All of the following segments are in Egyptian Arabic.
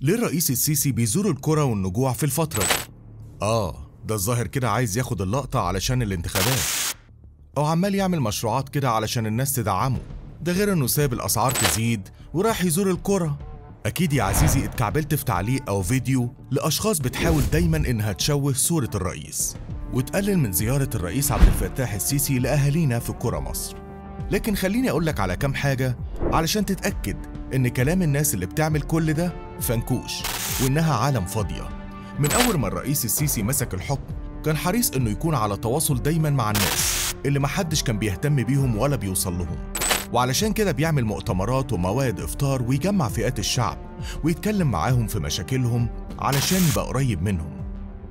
ليه الرئيس السيسي بيزور الكرة والنجوع في الفترة دي؟ آه ده الظاهر كده عايز ياخد اللقطة علشان الانتخابات أو عمال يعمل مشروعات كده علشان الناس تدعمه ده غير إنه ساب الأسعار تزيد وراح يزور الكرة أكيد يا عزيزي اتكعبلت في تعليق أو فيديو لأشخاص بتحاول دايما إنها تشوه صورة الرئيس وتقلل من زيارة الرئيس عبد الفتاح السيسي لأهالينا في كرة مصر لكن خليني أقولك على كام حاجة علشان تتأكد إن كلام الناس اللي بتعمل كل ده فنكوش وإنها عالم فاضية من أول ما الرئيس السيسي مسك الحكم كان حريص إنه يكون على تواصل دايما مع الناس اللي محدش كان بيهتم بيهم ولا بيوصل لهم وعلشان كده بيعمل مؤتمرات ومواد إفطار ويجمع فئات الشعب ويتكلم معاهم في مشاكلهم علشان يبقى قريب منهم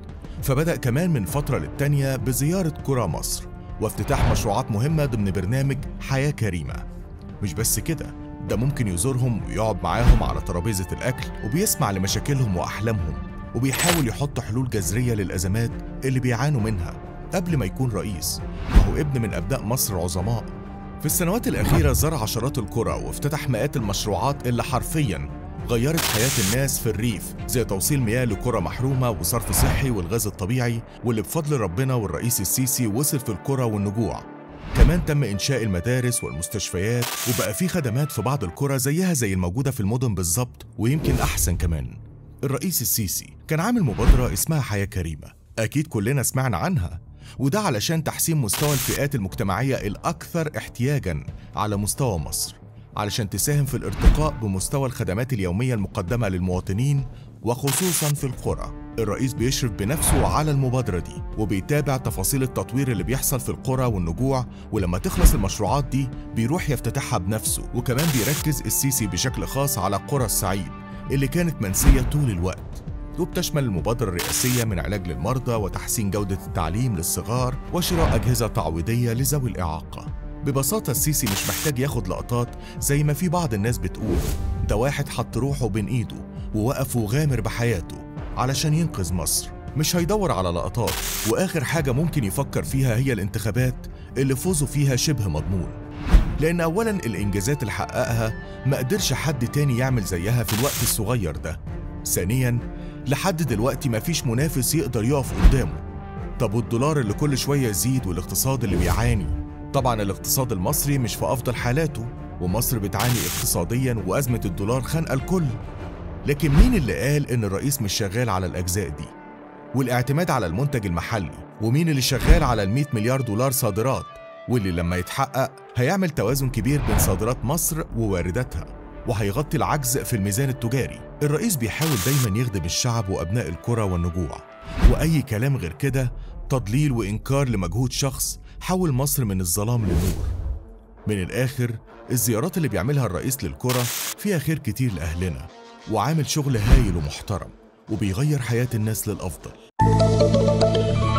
فبدأ كمان من فترة للتانية بزيارة كرة مصر وافتتاح مشروعات مهمة ضمن برنامج حياة كريمة مش بس كده ده ممكن يزورهم ويقعد معاهم على ترابيزة الأكل وبيسمع لمشاكلهم وأحلامهم وبيحاول يحط حلول جذرية للأزمات اللي بيعانوا منها قبل ما يكون رئيس وهو ابن من أبناء مصر العظماء في السنوات الأخيرة زار عشرات القرى وافتتح مئات المشروعات اللي حرفياً غيرت حياة الناس في الريف زي توصيل مياه لقرى محرومة وصرف صحي والغاز الطبيعي واللي بفضل ربنا والرئيس السيسي وصل في القرى والنجوع كمان تم إنشاء المدارس والمستشفيات وبقى في خدمات في بعض القرى زيها زي الموجودة في المدن بالظبط ويمكن أحسن كمان الرئيس السيسي كان عامل مبادرة اسمها حياة كريمة أكيد كلنا سمعنا عنها وده علشان تحسين مستوى الفئات المجتمعية الأكثر احتياجاً على مستوى مصر علشان تساهم في الارتقاء بمستوى الخدمات اليومية المقدمة للمواطنين وخصوصا في القرى الرئيس بيشرف بنفسه على المبادرة دي وبيتابع تفاصيل التطوير اللي بيحصل في القرى والنجوع ولما تخلص المشروعات دي بيروح يفتتحها بنفسه وكمان بيركز السيسي بشكل خاص على قرى الصعيد اللي كانت منسية طول الوقت وبتشمل المبادرة الرئاسية من علاج للمرضى وتحسين جودة التعليم للصغار وشراء أجهزة تعويضية لذوي الإعاقة ببساطة السيسي مش محتاج ياخد لقطات زي ما في بعض الناس بتقول ده واحد حط روحه بين ايده ووقف وغامر بحياته علشان ينقذ مصر مش هيدور على لقطات واخر حاجة ممكن يفكر فيها هي الانتخابات اللي فوزه فيها شبه مضمون لان اولا الانجازات اللي حققها ما قدرش حد تاني يعمل زيها في الوقت الصغير ده ثانيا لحد دلوقتي مفيش منافس يقدر يقف قدامه طب والدولار اللي كل شوية يزيد والاقتصاد اللي بيعاني طبعا الاقتصاد المصري مش في أفضل حالاته ومصر بتعاني اقتصاديا وأزمة الدولار خانقة الكل لكن مين اللي قال إن الرئيس مش شغال على الأجزاء دي؟ والاعتماد على المنتج المحلي ومين اللي شغال على ال 100 مليار دولار صادرات واللي لما يتحقق هيعمل توازن كبير بين صادرات مصر ووارداتها وهيغطي العجز في الميزان التجاري الرئيس بيحاول دايما يخدم الشعب وأبناء القرى والنجوع وأي كلام غير كده تضليل وإنكار لمجهود شخص حول مصر من الظلام للنور من الآخر الزيارات اللي بيعملها الرئيس للقرى فيها خير كتير لأهلنا وعامل شغل هايل ومحترم وبيغير حياة الناس للأفضل